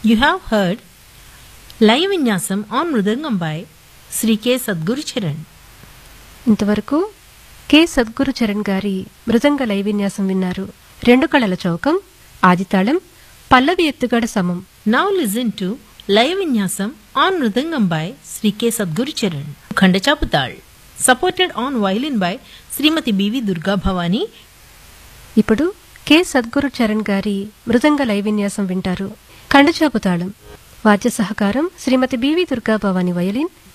You have heard Live Vinyasam on Mridangam by Sri K. Sadguru Charan. ఇంతవరకు K Sadguru Charan గారి మృదంగ లైవిన్యాసం విన్నారు రెండు కళల చౌకం ఆదితాళం పల్లవి ఎత్తుగడ సమం Now listen to Live Vinyasam on Mridangam by Sri K. Sadguru Charan. Khandachaputal. Supported on violin by Srimati B.V. Durga Bhavani. ఇప్పుడు K Sadguru Charan గారి మృదంగ లైవిన్యాసం వింటారు ఖండచాపు తాళం వాద్య సహకారం శ్రీమతి బివి దుర్గా భవాని వయలిన్